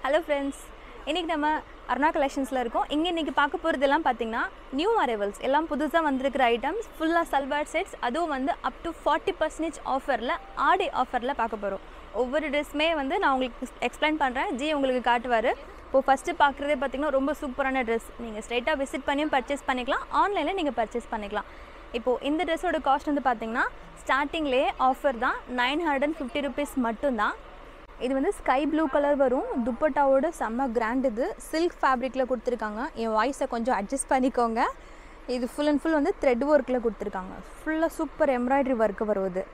hello friends இன்றைக்கி நம்ம அருணா கலெக்ஷன்ஸில் இருக்கோம் இங்கே இன்றைக்கி பார்க்க போகிறதெல்லாம் பார்த்தீங்கன்னா நியூ அரைவல்ஸ் எல்லாம் புதுசாக வந்திருக்கிற ஐட்டம்ஸ் ஃபுல்லாக சல்வார் செட்ஸ் அதுவும் வந்து அப் டு ஃபார்ட்டி பர்சன்டேஜ் ஆஃபரில் ஆடி ஆஃபரில் பார்க்க போகிறோம் ஒவ்வொரு ட்ரெஸ்ஸுமே வந்து நான் உங்களுக்கு எக்ஸ்பிளைன் பண்ணுறேன் ஜி உங்களுக்கு காட்டுவார் இப்போது ஃபஸ்ட்டு பார்க்குறதே பார்த்தீங்கன்னா ரொம்ப சூப்பரான ட்ரெஸ் நீங்கள் ஸ்ட்ரைட்டாக விசிட் பண்ணியும் பர்ச்சேஸ் பண்ணிக்கலாம் ஆன்லைனில் நீங்கள் பர்ச்சேஸ் பண்ணிக்கலாம் இப்போது இந்த ட்ரெஸ்ஸோட காஸ்ட் வந்து பார்த்தீங்கன்னா ஸ்டார்டிங்லேயே ஆஃபர் தான் nine hundred and fifty rupees மட்டும்தான் இது வந்து ஸ்கை ப்ளூ கலர் வரும் துப்பட்டாவோட செம்ம கிராண்ட் இது சில்க் ஃபேப்ரிக்கில் கொடுத்துருக்காங்க என் வாய்ஸை கொஞ்சம் அட்ஜஸ்ட் பண்ணிக்கோங்க இது ஃபுல் அண்ட் ஃபுல் வந்து த்ரெட் ஒர்க்கில் கொடுத்துருக்காங்க ஃபுல்லாக சூப்பர் எம்ப்ராய்டரி ஒர்க்கு வருவது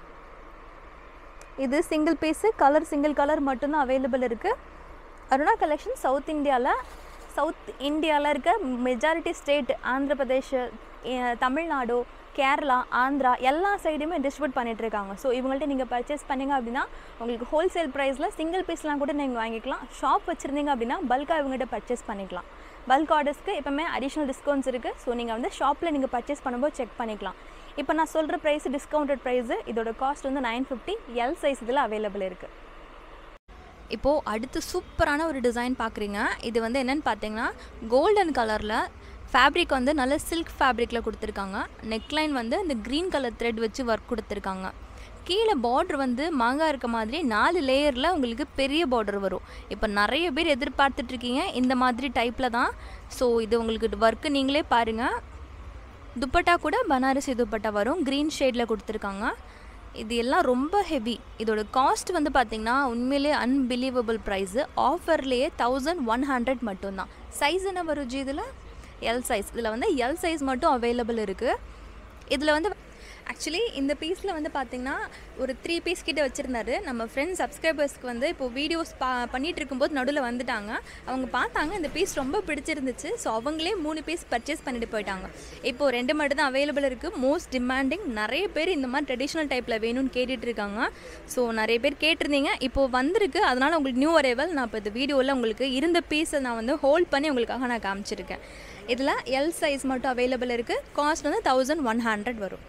இது single piece colour single colour மட்டும்தான் அவைலபிள் இருக்குது அருணா கலெக்ஷன் சவுத் இந்தியாவில் சவுத் இந்தியாவில் இருக்க majority state Andhra Pradesh ah, Tamil Nadu Kerala Andhra எல்லா சைடுமே டிஸ்ட்ரிபியூட் பண்ணிட்டு இருக்காங்க ஸோ இவங்கள்ட்ட நீங்கள் பர்ச்சேஸ் பண்ணீங்க அப்படின்னா உங்களுக்கு ஹோல்சேல் ப்ரைஸில் சிங்கிள் பீஸ்லாம் கூட நீங்கள் வாங்கிக்கலாம் ஷாப் வச்சுருந்தீங்க அப்படின்னா பல்காக இவங்ககிட்ட பர்ச்சேஸ் பண்ணிக்கலாம் பல்க் ஆர்டர்ஸ்க்கு எப்போவுமே அடிஷ்னல் டிஸ்கவுண்ட்ஸ் இருக்குது ஸோ நீங்கள் வந்து ஷாப்பில் நீங்கள் பர்ச்சேஸ் பண்ணும்போது செக் பண்ணிக்கலாம் இப்போ நான் சொல்கிற ப்ரைஸ் டிஸ்கவுண்டட் ப்ரைஸு இதோட காஸ்ட் வந்து நைன் ஃபிஃப்டி எல் சைஸ் இதில் அவைலபிள் இருக்குது இப்போது அடுத்து சூப்பரான ஒரு டிசைன் பார்க்குறீங்க இது வந்து என்னென்னு பார்த்தீங்கன்னா கோல்டன் கலரில் ஃபேப்ரிக் வந்து நல்ல சில்க் ஃபேப்ரிக்கில் கொடுத்துருக்காங்க நெக்லைன் வந்து இந்த க்ரீன் கலர் த்ரெட் வச்சு ஒர்க் கொடுத்துருக்காங்க கீழே பார்டர் வந்து மாங்காய் இருக்க மாதிரி நாலு லேயரில் உங்களுக்கு பெரிய பார்டர் வரும் இப்போ நிறைய பேர் எதிர்பார்த்துட்ருக்கீங்க இந்த மாதிரி டைப்பில் தான் ஸோ இது உங்களுக்கு ஒர்க்கு நீங்களே பாருங்கள் துப்பட்டா கூட பனாரசி துப்பட்டா வரும் க்ரீன் ஷேடில் கொடுத்துருக்காங்க இது எல்லாம் ரொம்ப ஹெவி இதோட காஸ்ட் வந்து பார்த்திங்கன்னா உண்மையிலே அன்பிலீவபிள் ப்ரைஸு ஆஃபர்லேயே தௌசண்ட் ஒன் ஹண்ட்ரட் மட்டும்தான் சைஸ் என்ன வரும் ஜி இதில் எல் சைஸ் இதில் வந்து எல் சைஸ் மட்டும் அவைலபிள் இருக்குது இதில் வந்து ஆக்சுவலி இந்த பீஸில் வந்து பார்த்திங்கன்னா ஒரு த்ரீ பீஸ் கிட்ட வச்சுருந்தாரு நம்ம ஃப்ரெண்ட்ஸ் சப்ஸ்கிரைபர்ஸ்க்கு வந்து இப்போ வீடியோஸ் பா பண்ணிகிட்டு இருக்கும்போது நடுவில் வந்துட்டாங்க அவங்க பார்த்தாங்க இந்த பீஸ் ரொம்ப பிடிச்சிருந்துச்சு ஸோ அவங்களே மூணு பீஸ் பர்ச்சேஸ் பண்ணிட்டு போயிட்டாங்க இப்போது ரெண்டு மட்டும் தான் அவைலபிள் இருக்குது மோஸ்ட் டிமாண்டிங் நிறைய பேர் இந்த மாதிரி ட்ரெடிஷ்னல் டைப்பில் வேணும்னு கேட்டுட்டு இருக்காங்க ஸோ நிறைய பேர் கேட்டிருந்தீங்க இப்போது வந்திருக்கு அதனால் உங்களுக்கு நியூ அரைவல் நான் இப்போ இந்த வீடியோவில் உங்களுக்கு இருந்த பீஸை நான் வந்து ஹோல்ட் பண்ணி உங்களுக்காக நான் காமிச்சிருக்கேன் இதில் எல் சைஸ் மட்டும் அவைலபிள் இருக்குது காஸ்ட் வந்து தௌசண்ட் ஒன் ஹண்ட்ரட் வரும்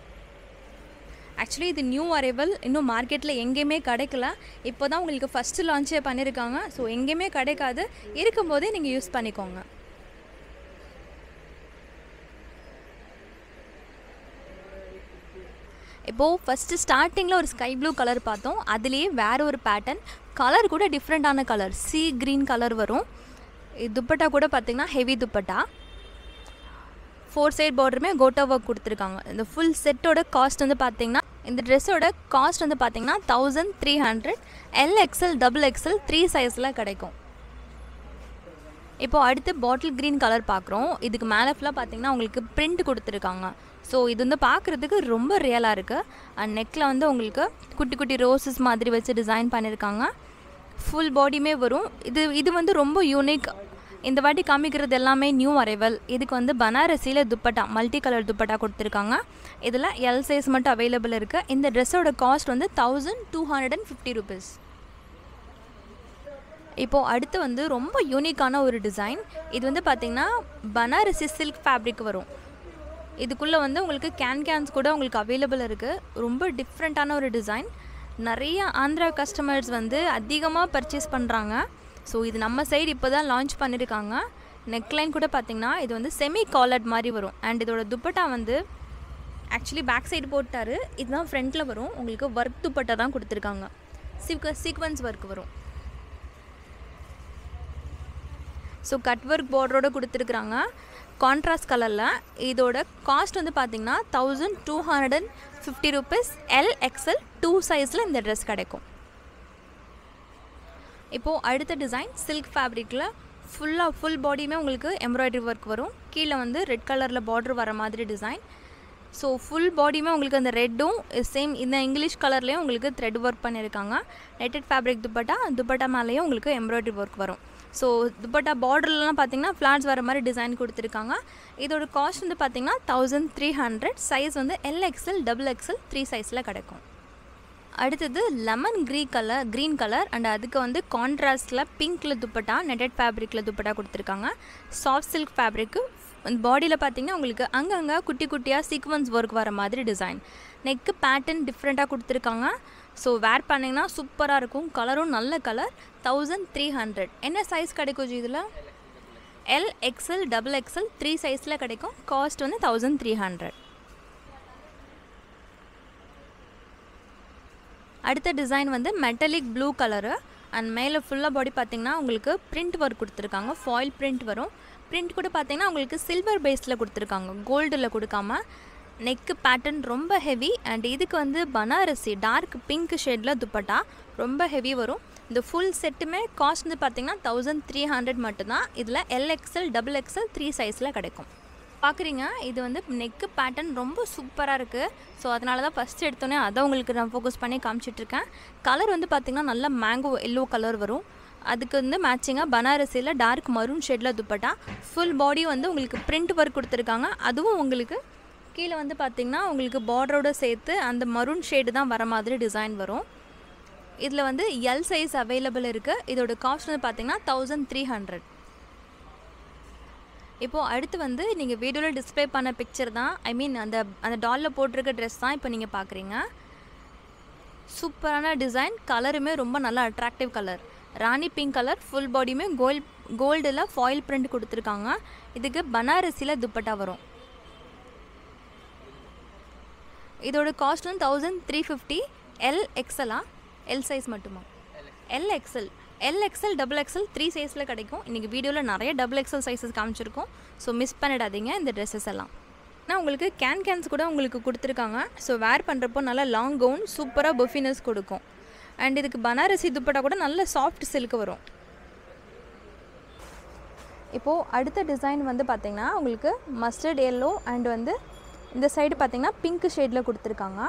ஆக்சுவலி இது நியூ அரைவல் இன்னும் மார்க்கெட்டில் எங்கேயுமே கிடைக்கல இப்போ தான் உங்களுக்கு ஃபஸ்ட்டு லான்ச்சே பண்ணியிருக்காங்க ஸோ எங்கேயுமே கிடைக்காது இருக்கும்போதே நீங்கள் யூஸ் பண்ணிக்கோங்க இப்போது ஃபஸ்ட்டு ஸ்டார்டிங்கில் ஒரு ஸ்கை ப்ளூ கலர் பார்த்தோம் அதுலேயே வேறு ஒரு பேட்டர்ன் கலர் கூட டிஃப்ரெண்ட்டான கலர் சி க்ரீன் கலர் வரும் இது துப்பட்டா கூட பார்த்திங்கன்னா ஹெவி துப்பட்டா ஃபோர் சைட் பார்டருமே கோட்டா ஒர்க் கொடுத்துருக்காங்க இந்த ஃபுல் செட்டோட காஸ்ட் வந்து பார்த்தீங்கன்னா இந்த ட்ரெஸ்ஸோட காஸ்ட் வந்து பார்த்தீங்கன்னா thousand three hundred L XL double XL three சைஸில் கிடைக்கும் இப்போ அடுத்து பாட்டில் க்ரீன் கலர் பார்க்குறோம் இதுக்கு மேலே ஃபுல்லாக பார்த்தீங்கன்னா உங்களுக்கு பிரிண்ட் கொடுத்துருக்காங்க ஸோ இது வந்து பார்க்குறதுக்கு ரொம்ப ரியலாக இருக்குது அண்ட் நெக்கில் வந்து உங்களுக்கு குட்டி குட்டி ரோசஸ் மாதிரி வச்சு டிசைன் பண்ணியிருக்காங்க ஃபுல் பாடியுமே வரும் இது இது வந்து ரொம்ப யூனிக் இந்த வாட்டி காமிக்கிறது எல்லாமே நியூ அரைவல் இதுக்கு வந்து பனாரசியில் துப்பட்டா மல்டி கலர் துப்பட்டா கொடுத்துருக்காங்க இதில் எல் சைஸ் மட்டும் அவைலபிள் இருக்குது இந்த ட்ரெஸ்ஸோட காஸ்ட் வந்து thousand two hundred and fifty rupees இப்போது அடுத்து வந்து ரொம்ப யூனிக்கான ஒரு டிசைன் இது வந்து பார்த்திங்கன்னா பனாரசி சில்க் ஃபேப்ரிக் வரும் இதுக்குள்ளே வந்து உங்களுக்கு கேன் கேன்ஸ் கூட உங்களுக்கு அவைலபிள் இருக்குது ரொம்ப டிஃப்ரெண்ட்டான ஒரு டிசைன் நிறைய ஆந்திரா கஸ்டமர்ஸ் வந்து அதிகமாக பர்ச்சேஸ் பண்ணுறாங்க ஸோ இது நம்ம சைடு இப்போ தான் லான்ச் பண்ணியிருக்காங்க நெக்லைன் கூட பார்த்திங்கன்னா இது வந்து செமி காலர்ட் மாதிரி வரும் அண்ட் இதோட துப்பட்டா வந்து ஆக்சுவலி பேக் சைடு போட்டார் இதுதான் ஃப்ரண்ட்டில் வரும் உங்களுக்கு ஒர்க் துப்பட்டா தான் கொடுத்துருக்காங்க சீக்க சீக்வன்ஸ் ஒர்க் வரும் ஸோ கட் ஒர்க் பார்டரோட கொடுத்துருக்குறாங்க கான்ட்ராஸ்ட் கலரில் இதோட காஸ்ட் வந்து பார்த்தீங்கன்னா thousand two hundred and fifty rupees L XL two சைஸில் இந்த ட்ரெஸ் கிடைக்கும் இப்போது அடுத்த டிசைன் சில்க் ஃபேப்ரிக்கில் ஃபுல்லாக ஃபுல் பாடியுமே உங்களுக்கு எம்ப்ராய்டரி ஒர்க் வரும் கீழே வந்து ரெட் கலரில் பார்டர் வர மாதிரி டிசைன் ஸோ ஃபுல் பாடியுமே உங்களுக்கு அந்த ரெட்டும் சேம் இந்த இங்கிலீஷ் கலர்லேயும் உங்களுக்கு த்ரெட் ஒர்க் பண்ணியிருக்காங்க நெட்டட் ஃபேப்ரிக் துப்பட்டா துப்பட்டா மேலேயும் உங்களுக்கு எம்ப்ராய்டரி ஒர்க் வரும் ஸோ துப்பட்டா பார்டர்லாம் பார்த்தீங்கன்னா ஃப்ளாட்ஸ் வர மாதிரி டிசைன் கொடுத்துருக்காங்க இதோட காஸ்ட் வந்து பார்த்தீங்கன்னா தௌசண்ட் த்ரீ ஹண்ட்ரட் சைஸ் வந்து L XL double XL three சைஸில் கிடைக்கும் அடுத்தது லெமன் க்ரீ கலர் க்ரீன் கலர் அண்ட் அதுக்கு வந்து கான்ட்ராஸ்டில் பிங்க்கில் துப்பட்டா நெட்டட் ஃபேப்ரிக்கில் துப்பட்டா கொடுத்துருக்காங்க சாஃப்ட் சில்க் ஃபேப்ரிக்கு பாடியில் பார்த்தீங்கன்னா உங்களுக்கு அங்கங்கே குட்டி குட்டியாக சீக்வன்ஸ் ஒர்க் வர மாதிரி டிசைன் நெக்கு பேட்டர்ன் டிஃப்ரெண்ட்டாக கொடுத்துருக்காங்க ஸோ வேர் பண்ணிங்கன்னா சூப்பராக இருக்கும் கலரும் நல்ல கலர் தௌசண்ட் த்ரீ ஹண்ட்ரட் என்ன சைஸ் கிடைக்கும் ஜி இதில் L XL double XL three சைஸில் கிடைக்கும் காஸ்ட் வந்து தௌசண்ட் த்ரீ ஹண்ட்ரட் அடுத்த டிசைன் வந்து மெட்டலிக் ப்ளூ கலரு அண்ட் மேலே ஃபுல்லாக பாடி பார்த்தீங்கன்னா உங்களுக்கு பிரிண்ட் ஒர்க் கொடுத்துருக்காங்க ஃபாயில் பிரிண்ட் வரும் பிரிண்ட் கூட பார்த்தீங்கன்னா உங்களுக்கு சில்வர் பேஸில் கொடுத்துருக்காங்க கோல்டில் கொடுக்காம நெக்கு பேட்டர்ன் ரொம்ப ஹெவி அண்ட் இதுக்கு வந்து பனாரசி டார்க் பிங்க் ஷேடில் துப்பட்டா ரொம்ப ஹெவி வரும் இந்த ஃபுல் செட்டுமே காஸ்ட் வந்து பார்த்தீங்கன்னா தௌசண்ட் த்ரீ ஹண்ட்ரட் மட்டும்தான் இதில் எல்எக்ஸ்எல் டபுள் எக்ஸ்எல் த்ரீ சைஸில் கிடைக்கும் பார்க்குறீங்க இது வந்து நெக்கு பேட்டர்ன் ரொம்ப சூப்பராக இருக்குது ஸோ அதனால தான் ஃபஸ்ட் எடுத்தோன்னே அதை உங்களுக்கு நான் ஃபோக்கஸ் பண்ணி காமிச்சிட்ருக்கேன் கலர் வந்து பார்த்திங்கன்னா நல்ல மேங்கோ எல்லோ கலர் வரும் அதுக்கு வந்து மேட்சிங்காக பனாரசியில் டார்க் மரூன் ஷேடில் துப்பட்டா ஃபுல் பாடி வந்து உங்களுக்கு பிரிண்ட் ஒர்க் கொடுத்துருக்காங்க அதுவும் உங்களுக்கு கீழே வந்து பார்த்திங்கன்னா உங்களுக்கு பார்டரோட சேர்த்து அந்த மரூன் ஷேடு தான் வர மாதிரி டிசைன் வரும் இதில் வந்து எல் சைஸ் அவைலபிள் இருக்குது இதோட காஸ்ட் வந்து பார்த்திங்கன்னா தௌசண்ட் த்ரீ ஹண்ட்ரட் இப்போது அடுத்து வந்து நீங்கள் வீடியோவில் டிஸ்ப்ளே பண்ண பிக்சர் தான் ஐ மீன் அந்த அந்த டாலில் போட்டிருக்க ட்ரெஸ் தான் இப்போ நீங்கள் பார்க்குறீங்க சூப்பரான டிசைன் கலருமே ரொம்ப நல்லா attractive colour rani pink colour full பாடியுமே கோல்ட் கோல்டில் ஃபாயில் பிரிண்ட் கொடுத்துருக்காங்க இதுக்கு பனாரசியில் துப்பட்டா வரும் இதோட காஸ்ட் வந்து தௌசண்ட் த்ரீ ஃபிஃப்டி எல் எக்ஸலா எல் சைஸ் மட்டுமா L XL L XL double XL three சைஸில் கிடைக்கும் இன்றைக்கி வீடியோவில் நிறைய டபுள் எக்ஸல் சைஸஸ் காமிச்சிருக்கோம் ஸோ மிஸ் பண்ணிடாதீங்க இந்த ட்ரெஸ்ஸஸ் எல்லாம் ஆனால் உங்களுக்கு கேன் கேன்ஸ் கூட உங்களுக்கு கொடுத்துருக்காங்க ஸோ வேர் பண்ணுறப்போ நல்லா லாங் கவுன் சூப்பராக பஃபினஸ் கொடுக்கும் அண்ட் இதுக்கு பனாரசி துப்பட்டா கூட நல்ல சாஃப்ட் சில்க் வரும் இப்போது அடுத்த டிசைன் வந்து பார்த்திங்கன்னா உங்களுக்கு மஸ்டர்ட் எல்லோ அண்ட் வந்து இந்த சைடு பார்த்திங்கன்னா பிங்க் ஷேடில் கொடுத்துருக்காங்க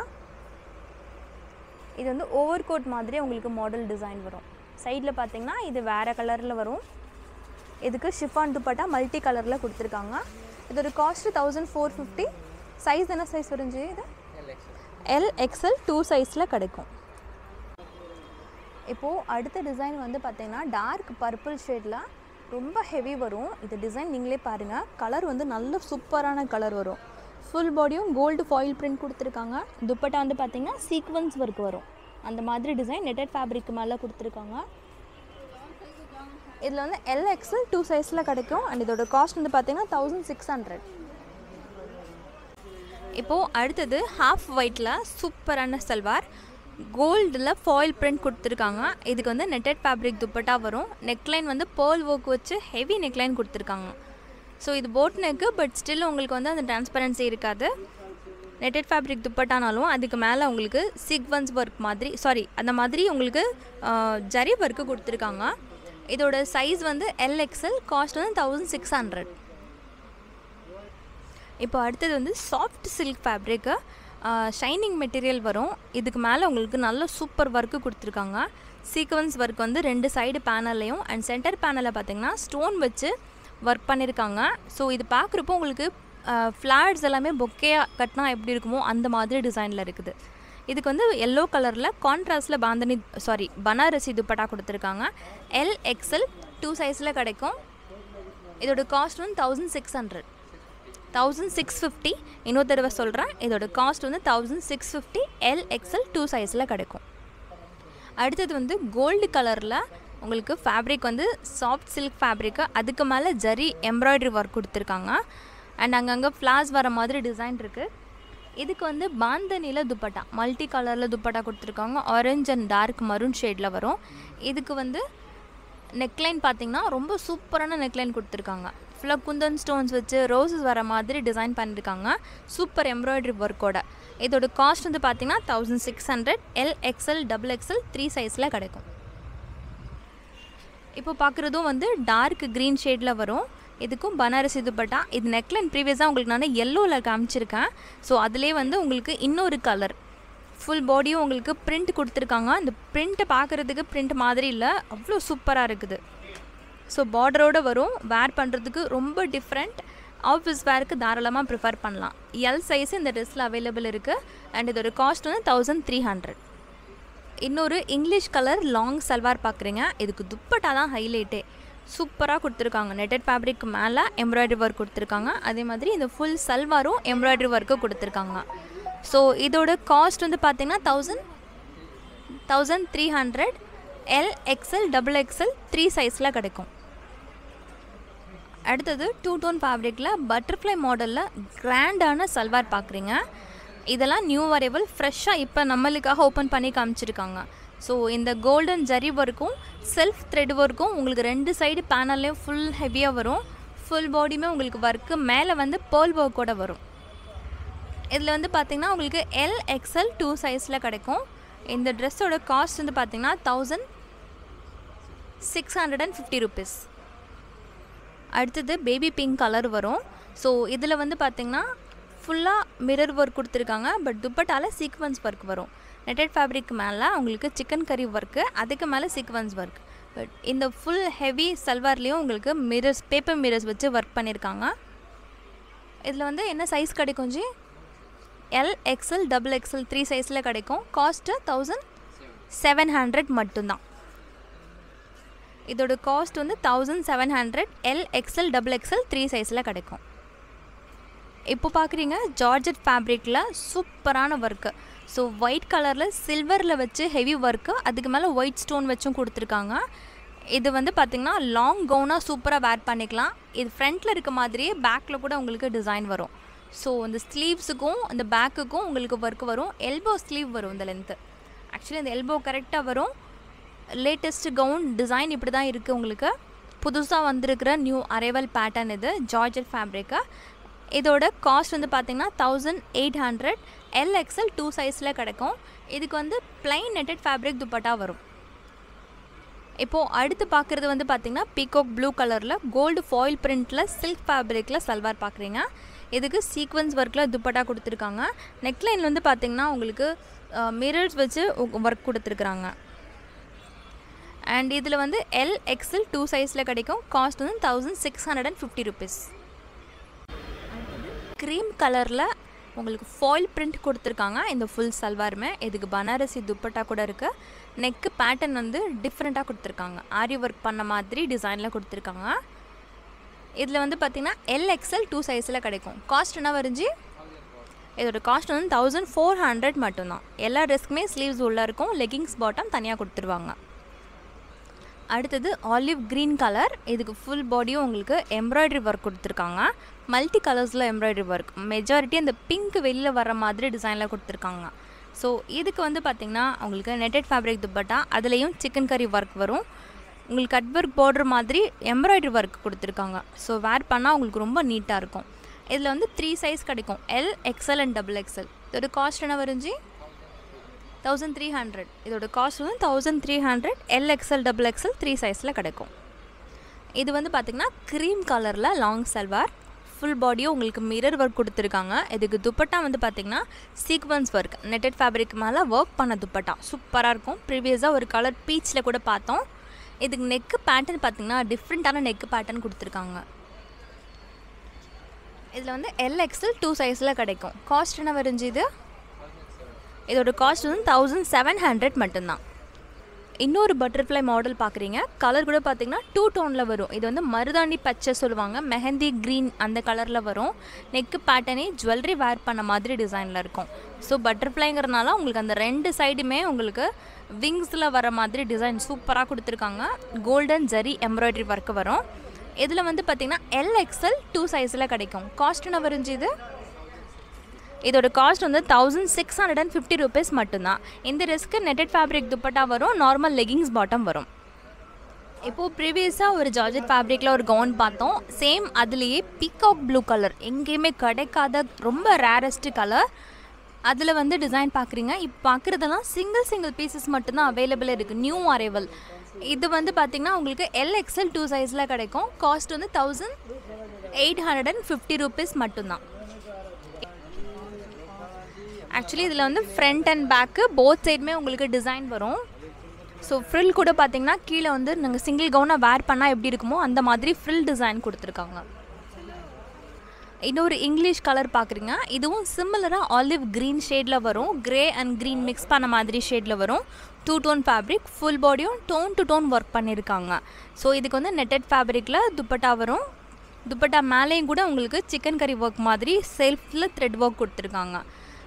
இது வந்து ஓவர் கோட் மாதிரி உங்களுக்கு மாடல் டிசைன் வரும் சைடில் பார்த்தீங்கன்னா இது வேறு கலரில் வரும் இதுக்கு ஷிஃபான் துப்பட்டா மல்டி கலரில் கொடுத்துருக்காங்க இதோட cost thousand four fifty size என்ன சைஸ் வருஞ்சு இது எல் எக்ஸ்எல் டூ சைஸில் கிடைக்கும் இப்போது அடுத்த டிசைன் வந்து பார்த்தீங்கன்னா டார்க் பர்பிள் ஷேடில் ரொம்ப ஹெவி வரும் இது டிசைன் நீங்களே பாருங்கள் கலர் வந்து நல்ல சூப்பரான கலர் வரும் ஃபுல் பாடியும் கோல்டு ஃபாயில் பிரிண்ட் கொடுத்துருக்காங்க துப்பட்டா வந்து பார்த்தீங்கன்னா சீக்வன்ஸ் ஒர்க் வரும் அந்த மாதிரி டிசைன் நெட்டட் ஃபேப்ரிக் மேலே கொடுத்துருக்காங்க இதில் வந்து எல் எக்ஸல் டூ சைஸில் கிடைக்கும் அண்ட் இதோட காஸ்ட் வந்து பார்த்தீங்கன்னா தௌசண்ட் சிக்ஸ் ஹண்ட்ரட் இப்போது அடுத்தது ஹாஃப் ஒயிட்டில் சூப்பரான சல்வார் கோல்டில் ஃபாயில் பிரிண்ட் கொடுத்துருக்காங்க இதுக்கு வந்து நெட்டட் ஃபேப்ரிக் துப்பட்டா வரும் நெக்லைன் வந்து பேர்ல் ஒர்க் வச்சு ஹெவி நெக்லைன் கொடுத்துருக்காங்க ஸோ இது போட் நெக்கு பட் ஸ்டில் உங்களுக்கு வந்து அந்த டிரான்ஸ்பரன்சி இருக்காது நெட்டட் ஃபேப்ரிக் துப்பட்டானாலும் அதுக்கு மேலே உங்களுக்கு சீக்வன்ஸ் ஒர்க் மாதிரி சாரி அந்த மாதிரி உங்களுக்கு ஜரி ஒர்க்கு கொடுத்துருக்காங்க இதோட சைஸ் வந்து எல்எக்ஸ்எல் காஸ்ட் வந்து தௌசண்ட் சிக்ஸ் ஹண்ட்ரட் இப்போ அடுத்தது வந்து soft silk fabric shining material வரும் இதுக்கு மேலே உங்களுக்கு நல்ல சூப்பர் ஒர்க்கு கொடுத்துருக்காங்க சீக்வன்ஸ் ஒர்க் வந்து ரெண்டு சைடு பேனல்லையும் அண்ட் சென்டர் பேனலில் பார்த்தீங்கன்னா ஸ்டோன் வச்சு ஒர்க் பண்ணியிருக்காங்க ஸோ இது பார்க்குறப்போ உங்களுக்கு ஃப்ளாட்ஸ் எல்லாமே பொக்கையாக கட்டினா எப்படி இருக்குமோ அந்த மாதிரி டிசைனில் இருக்குது இதுக்கு வந்து எல்லோ கலரில் கான்ட்ராஸ்டில் பாந்தனி சாரி பனாரசி துப்பட்டா கொடுத்துருக்காங்க எல் எக்ஸ்எல் டூ சைஸில் கிடைக்கும் இதோட காஸ்ட் வந்து thousand six hundred thousand six fifty இன்னொரு தடவை சொல்கிறேன் இதோட காஸ்ட் வந்து thousand six fifty L XL two சைஸில் கிடைக்கும் அடுத்தது வந்து கோல்டு கலரில் உங்களுக்கு ஃபேப்ரிக் வந்து சாஃப்ட் சில்க் ஃபேப்ரிக்கு அதுக்கு மேலே ஜரி எம்ப்ராய்டரி ஒர்க் கொடுத்துருக்காங்க அண்ட் அங்கங்கே ஃப்ளாஸ் வர மாதிரி டிசைன் இருக்குது இதுக்கு வந்து பாந்தனியில் துப்பட்டா மல்டி கலரில் துப்பட்டா கொடுத்துருக்காங்க ஆரஞ்ச் அண்ட் டார்க் மரூன் ஷேடில் வரும் இதுக்கு வந்து நெக்லைன் பார்த்திங்கன்னா ரொம்ப சூப்பரான நெக்லைன் கொடுத்துருக்காங்க ஃபுல்லாக குந்தன் ஸ்டோன்ஸ் வச்சு ரோசஸ் வர மாதிரி டிசைன் பண்ணியிருக்காங்க சூப்பர் எம்ப்ராய்டரி ஒர்க்கோட இதோட காஸ்ட் வந்து பார்த்திங்கன்னா thousand six hundred L XL double XL three சைஸில் கிடைக்கும் இப்போ பார்க்குறதும் வந்து டார்க் க்ரீன் ஷேடில் வரும் இதுக்கும் பனாரசி துப்பட்டா இது நெக்லைன் ப்ரீவியஸாக உங்களுக்கு நான் எல்லோவில் காமிச்சிருக்கேன் ஸோ அதிலே வந்து உங்களுக்கு இன்னொரு கலர் ஃபுல் பாடியும் உங்களுக்கு பிரிண்ட் கொடுத்துருக்காங்க அந்த பிரிண்ட்டை பார்க்குறதுக்கு பிரிண்ட் மாதிரி இல்லை அவ்வளோ சூப்பராக இருக்குது ஸோ பார்டரோடு வரும் வேர் பண்ணுறதுக்கு ரொம்ப டிஃப்ரெண்ட் ஆஃபீஸ் வேருக்கு தாராளமாக ப்ரிஃபர் பண்ணலாம் எல் சைஸ் இந்த ட்ரெஸ்ஸில் அவைலபிள் இருக்குது அண்ட் இதோட காஸ்ட் வந்து தௌசண்ட் த்ரீ ஹண்ட்ரட் இன்னொரு இங்கிலீஷ் கலர் லாங் சல்வார் பார்க்குறீங்க இதுக்கு துப்பட்டா தான் ஹைலைட்டே சூப்பராக கொடுத்துருக்காங்க நெட்டட் ஃபேப்ரிக் மேலே எம்ப்ராய்டரி ஒர்க் கொடுத்துருக்காங்க அதே மாதிரி இந்த ஃபுல் சல்வாரும் எம்ப்ராய்டரி ஒர்க்கு கொடுத்துருக்காங்க ஸோ இதோட காஸ்ட் வந்து பார்த்திங்கன்னா thousand thousand three hundred L XL double XL three சைஸில் கிடைக்கும் அடுத்தது டூ டோன் ஃபேப்ரிக்கில் பட்டர்ஃப்ளை மாடலில் கிராண்டான சல்வார் பார்க்குறீங்க இதெல்லாம் நியூ வரைவல் ஃப்ரெஷ்ஷாக இப்போ நம்மளுக்காக ஓப்பன் பண்ணி காமிச்சிருக்காங்க ஸோ இந்த கோல்டன் ஜரி ஒர்க்கும் செல்ஃப் த்ரெட் ஒர்க்கும் உங்களுக்கு ரெண்டு சைடு பேனல்லையும் ஃபுல் ஹெவியாக வரும் ஃபுல் பாடியுமே உங்களுக்கு ஒர்க்கு மேலே வந்து பேர்ல் ஒர்க்கோட வரும் இதில் வந்து பார்த்திங்கன்னா உங்களுக்கு எல் எக்ஸ்எல் டூ சைஸில் கிடைக்கும் இந்த ட்ரெஸ்ஸோட காஸ்ட் வந்து பார்த்திங்கன்னா thousand six hundred and fifty rupees அடுத்தது பேபி பிங்க் கலர் வரும் ஸோ இதில் வந்து பார்த்திங்கன்னா ஃபுல்லாக மிரர் ஒர்க் கொடுத்துருக்காங்க பட் துப்பட்டால சீக்வன்ஸ் ஒர்க் வரும் நெட்டட் ஃபேப்ரிக் மேலே உங்களுக்கு சிக்கன் கறி ஒர்க்கு அதுக்கு மேலே சீக்வன்ஸ் ஒர்க் பட் இந்த ஃபுல் ஹெவி சல்வார்லேயும் உங்களுக்கு மிரர்ஸ் பேப்பர் மிரர்ஸ் வச்சு ஒர்க் பண்ணியிருக்காங்க இதில் வந்து என்ன சைஸ் கிடைக்கும் ji L XL double XL three சைஸில் கிடைக்கும் காஸ்ட்டு தௌசண்ட் செவன் ஹண்ட்ரட் மட்டும்தான் இதோட காஸ்ட் வந்து thousand seven hundred L XL double XL three சைஸில் கிடைக்கும் இப்போ பார்க்குறீங்க ஜார்ஜட் ஃபேப்ரிக்கில் சூப்பரான ஒர்க்கு ஸோ ஒயிட் கலரில் சில்வரில் வச்சு ஹெவி ஒர்க்கு அதுக்கு மேலே ஒயிட் ஸ்டோன் வச்சும் கொடுத்துருக்காங்க இது வந்து பார்த்திங்கன்னா லாங் கவுனாக சூப்பராக வேர் பண்ணிக்கலாம் இது ஃப்ரண்ட்டில் இருக்க மாதிரியே பேக்கில் கூட உங்களுக்கு டிசைன் வரும் ஸோ இந்த ஸ்லீவ்ஸுக்கும் இந்த பேக்குக்கும் உங்களுக்கு ஒர்க் வரும் எல்போ ஸ்லீவ் வரும் இந்த லென்த்து ஆக்சுவலி இந்த எல்போ கரெக்டாக வரும் லேட்டஸ்ட் கவுன் டிசைன் இப்படி தான் இருக்குது உங்களுக்கு புதுசாக வந்திருக்கிற நியூ அரைவல் பேட்டர்ன் இது ஜார்ஜட் ஃபேப்ரிக்கு இதோட காஸ்ட் வந்து பார்த்திங்கன்னா thousand eight hundred L XL two சைஸில் கிடைக்கும் இதுக்கு வந்து பிளைன் நெட்டட் ஃபேப்ரிக் துப்பட்டா வரும் இப்போது அடுத்து பார்க்குறது வந்து பார்த்திங்கன்னா பீகாக் ப்ளூ கலரில் கோல்டு ஃபாயில் பிரிண்ட்டில் சில்க் ஃபேப்ரிக்கில் சல்வார் பார்க்குறீங்க இதுக்கு சீக்வன்ஸ் ஒர்க்கில் துப்பட்டா கொடுத்துருக்காங்க நெக்லைன் வந்து பார்த்திங்கன்னா உங்களுக்கு மிரர்ஸ் வச்சு ஒர்க் கொடுத்துருக்குறாங்க அண்ட் இதில் வந்து எல் எக்ஸ்எல் டூ சைஸில் கிடைக்கும் காஸ்ட் வந்து thousand six hundred and fifty rupees cream கலரில் உங்களுக்கு ஃபாயில் பிரிண்ட் கொடுத்துருக்காங்க இந்த ஃபுல் சல்வாருமே இதுக்கு பனாரசி துப்பட்டா கூட இருக்குது நெக்கு பேட்டர்ன் வந்து டிஃப்ரெண்ட்டாக கொடுத்துருக்காங்க ஆரி ஒர்க் பண்ண மாதிரி டிசைனில் கொடுத்துருக்காங்க இதில் வந்து பார்த்திங்கன்னா எல்எக்ஸ்எல் டூ சைஸில் கிடைக்கும் காஸ்ட் என்ன வரைஞ்சி இதோட காஸ்ட் வந்து தௌசண்ட் ஃபோர் ஹண்ட்ரட் மட்டும்தான் எல்லா ட்ரெஸ்க்குமே ஸ்லீவ்ஸ் உள்ளே இருக்கும் லெகிங்ஸ் பாட்டம் தனியாக கொடுத்துருவாங்க அடுத்தது ஆலிவ் க்ரீன் கலர் இதுக்கு ஃபுல் பாடியும் உங்களுக்கு எம்ப்ராய்டரி ஒர்க் கொடுத்துருக்காங்க மல்டி கலர்ஸில் எம்ப்ராய்டரி ஒர்க் மெஜாரிட்டி அந்த பிங்க் வெளியில் வர மாதிரி டிசைனில் கொடுத்துருக்காங்க ஸோ இதுக்கு வந்து பார்த்திங்கன்னா உங்களுக்கு நெட்டட் ஃபேப்ரிக் துப்பட்டா அதுலேயும் சிக்கன் கறி ஒர்க் வரும் உங்களுக்கு கட் ஒர்க் போடுற மாதிரி எம்ப்ராய்டரி ஒர்க் கொடுத்துருக்காங்க ஸோ வேர் பண்ணால் உங்களுக்கு ரொம்ப நீட்டாக இருக்கும் இதில் வந்து த்ரீ சைஸ் கிடைக்கும் L XL and double XL இதோட காஸ்ட் என்ன வருஞ்சி தௌசண்ட் த்ரீ ஹண்ட்ரட் இதோட காஸ்ட் வந்து thousand three hundred L XL double XL three சைஸில் கிடைக்கும் இது வந்து பார்த்திங்கன்னா க்ரீம் கலரில் லாங் சல்வார் ஃபுல் பாடியும் உங்களுக்கு மிரர் ஒர்க் கொடுத்துருக்காங்க இதுக்கு துப்பட்டா வந்து பார்த்திங்கன்னா சீக்வன்ஸ் ஒர்க் நெட்டட் ஃபேப்ரிக் மேலே ஒர்க் பண்ண துப்பட்டா சூப்பராக இருக்கும் ப்ரீவியஸாக ஒரு கலர் பீச்சில் கூட பார்த்தோம் இதுக்கு நெக்கு பேட்டர்ன் பார்த்திங்கன்னா டிஃப்ரெண்ட்டான நெக்கு பேட்டர்ன் கொடுத்துருக்காங்க இதில் வந்து எல்எக்ஸல் டூ சைஸில் கிடைக்கும் காஸ்ட் என்ன வருஞ்சு இது இதோட காஸ்ட் வந்து தௌசண்ட் செவன் ஹண்ட்ரட் மட்டும்தான் இன்னொரு பட்டர்ஃப்ளை மாடல் பார்க்குறீங்க கலர் கூட பார்த்தீங்கன்னா டூ டோனில் வரும் இது வந்து மருதாணி பச்சை சொல்லுவாங்க மெஹந்தி க்ரீன் அந்த கலரில் வரும் நெக்கு பேட்டர்னே ஜுவல்லரி வேர் பண்ண மாதிரி டிசைனில் இருக்கும் ஸோ பட்டர்ஃப்ளைங்கிறனால உங்களுக்கு அந்த ரெண்டு சைடுமே உங்களுக்கு விங்ஸில் வர மாதிரி டிசைன் சூப்பராக கொடுத்துருக்காங்க கோல்டன் ஜரி எம்ப்ராய்டரி ஒர்க்கு வரும் இதில் வந்து பார்த்திங்கன்னா எல்எக்ஸ்எல் டூ சைஸில் கிடைக்கும் காஸ்ட் என்ன வருஞ்சு இது இதோட காஸ்ட் வந்து thousand six hundred and fifty rupees மட்டும்தான் இந்த ரிஸ்க்கு நெட்டட் ஃபேப்ரிக் துப்பட்டா வரும் நார்மல் லெகிங்ஸ் பாட்டம் வரும் இப்போது ப்ரீவியஸாக ஒரு ஜார்ஜெட் ஃபேப்ரிக்கில் ஒரு கவுன் பார்த்தோம் சேம் அதுலேயே பீகாக் ப்ளூ கலர் எங்கேயுமே கிடைக்காத ரொம்ப ரேரஸ்ட்டு கலர் அதில் வந்து டிசைன் பார்க்குறீங்க இப்போ பார்க்குறதெல்லாம் சிங்கிள் சிங்கிள் பீசஸ் மட்டும்தான் அவைலபிள் இருக்குது நியூ அரைவல் இது வந்து பார்த்திங்கன்னா உங்களுக்கு எல்எக்ஸ்எல் டூ சைஸில் கிடைக்கும் காஸ்ட் வந்து thousand eight hundred and fifty rupees மட்டும்தான் ஆக்சுவலி இதில் வந்து ஃப்ரண்ட் அண்ட் பேக்கு போத் சைடுமே உங்களுக்கு டிசைன் வரும் ஸோ ஃப்ரில் கூட பார்த்தீங்கன்னா கீழே வந்து நாங்கள் சிங்கிள் கவுனாக வேர் பண்ணால் எப்படி இருக்குமோ அந்த மாதிரி ஃப்ரில் டிசைன் கொடுத்துருக்காங்க இன்னொரு இங்கிலீஷ் கலர் பார்க்குறீங்க இதுவும் சிமிலராக ஆலிவ் க்ரீன் ஷேடில் வரும் க்ரே அண்ட் க்ரீன் மிக்ஸ் பண்ண மாதிரி ஷேடில் வரும் டூ டோன் ஃபேப்ரிக் ஃபுல் பாடியும் டோன் டு டோன் ஒர்க் பண்ணியிருக்காங்க ஸோ இதுக்கு வந்து நெட்டட் ஃபேப்ரிக்கில் துப்பட்டா வரும் துப்பட்டா மேலேயும் கூட உங்களுக்கு சிக்கன் கறி ஒர்க் மாதிரி செல்ஃபில் த்ரெட் ஒர்க் கொடுத்துருக்காங்க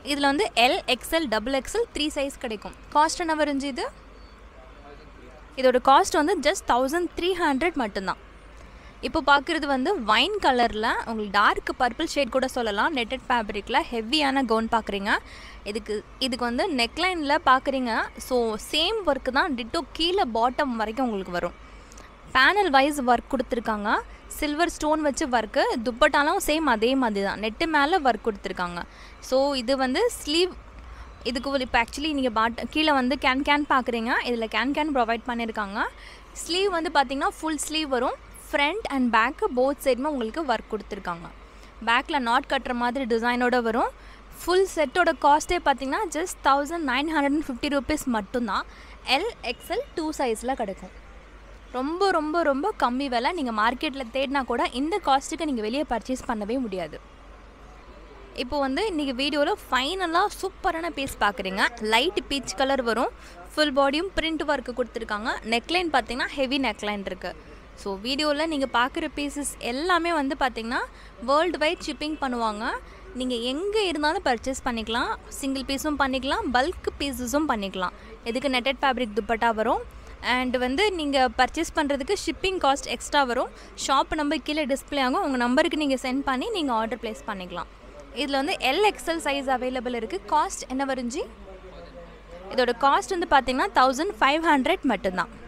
இதில் வந்து L XL double XL three size கிடைக்கும் காஸ்ட் என்ன வரைஞ்சி இது இதோட காஸ்ட் வந்து ஜஸ்ட் தௌசண்ட் த்ரீ ஹண்ட்ரட் மட்டும்தான் இப்போ பார்க்குறது வந்து வைன் கலரில் உங்களுக்கு டார்க் பர்பிள் ஷேட் கூட சொல்லலாம் நெட்டட் ஃபேப்ரிக்கில் ஹெவியான கவுன் பார்க்குறீங்க இதுக்கு இதுக்கு வந்து நெக்லைனில் பார்க்குறீங்க ஸோ சேம் ஒர்க்கு தான் டிட்டோ கீழே பாட்டம் வரைக்கும் உங்களுக்கு வரும் பேனல் வைஸ் ஒர்க் கொடுத்துருக்காங்க சில்வர் ஸ்டோன் வச்சு ஒர்க்கு துப்பட்டாலும் சேம் அதே மாதிரி தான் நெட்டு மேலே ஒர்க் கொடுத்துருக்காங்க ஸோ இது வந்து ஸ்லீவ் இதுக்கு ஒரு இப்போ ஆக்சுவலி நீங்கள் பாட் கீழே வந்து கேன் கேன் பார்க்குறீங்க இதில் கேன் கேன் ப்ரொவைட் பண்ணியிருக்காங்க ஸ்லீவ் வந்து பார்த்திங்கன்னா ஃபுல் ஸ்லீவ் வரும் ஃப்ரண்ட் அண்ட் பேக்கு போத் சைடுமே உங்களுக்கு ஒர்க் கொடுத்துருக்காங்க பேக்கில் நாட் கட்டுற மாதிரி டிசைனோட வரும் ஃபுல் செட்டோட காஸ்ட்டே பார்த்தீங்கன்னா just thousand nine hundred and fifty rupees மட்டும்தான் எல் எக்ஸ்எல் டூ சைஸில் கிடைக்கும் ரொம்ப ரொம்ப ரொம்ப கம்மி விலை நீங்கள் மார்க்கெட்டில் தேடினா கூட இந்த காஸ்ட்டுக்கு நீங்கள் வெளியே பர்ச்சேஸ் பண்ணவே முடியாது இப்போ வந்து இன்றைக்கி வீடியோவில் ஃபைனலாக சூப்பரான பீஸ் பார்க்குறீங்க லைட் பீச் கலர் வரும் ஃபுல் பாடியும் பிரிண்ட் ஒர்க்கு கொடுத்துருக்காங்க நெக்லைன் பார்த்தீங்கன்னா ஹெவி நெக்லைன் இருக்குது ஸோ வீடியோவில் நீங்கள் பார்க்குற பீசஸ் எல்லாமே வந்து பார்த்திங்கன்னா வேர்ல்டு வைட் ஷிப்பிங் பண்ணுவாங்க நீங்கள் எங்கே இருந்தாலும் பர்ச்சேஸ் பண்ணிக்கலாம் சிங்கிள் பீஸும் பண்ணிக்கலாம் பல்க் பீசஸும் பண்ணிக்கலாம் இதுக்கு நெட்டட் ஃபேப்ரிக் துப்பட்டா வரும் அண்ட் வந்து நீங்கள் பர்ச்சேஸ் பண்ணுறதுக்கு ஷிப்பிங் காஸ்ட் எக்ஸ்ட்ரா வரும் ஷாப் நம்பர் கீழே டிஸ்பிளே ஆகும் உங்கள் நம்பருக்கு நீங்கள் சென்ட் பண்ணி நீங்கள் ஆர்டர் ப்ளேஸ் பண்ணிக்கலாம் இதில் வந்து எல் எக்ஸ்எல் சைஸ் அவைலபிள் இருக்குது காஸ்ட் என்ன வருஞ்சி இதோட காஸ்ட் வந்து பார்த்தீங்கன்னா தௌசண்ட் ஃபைவ் ஹண்ட்ரட் மட்டும்தான்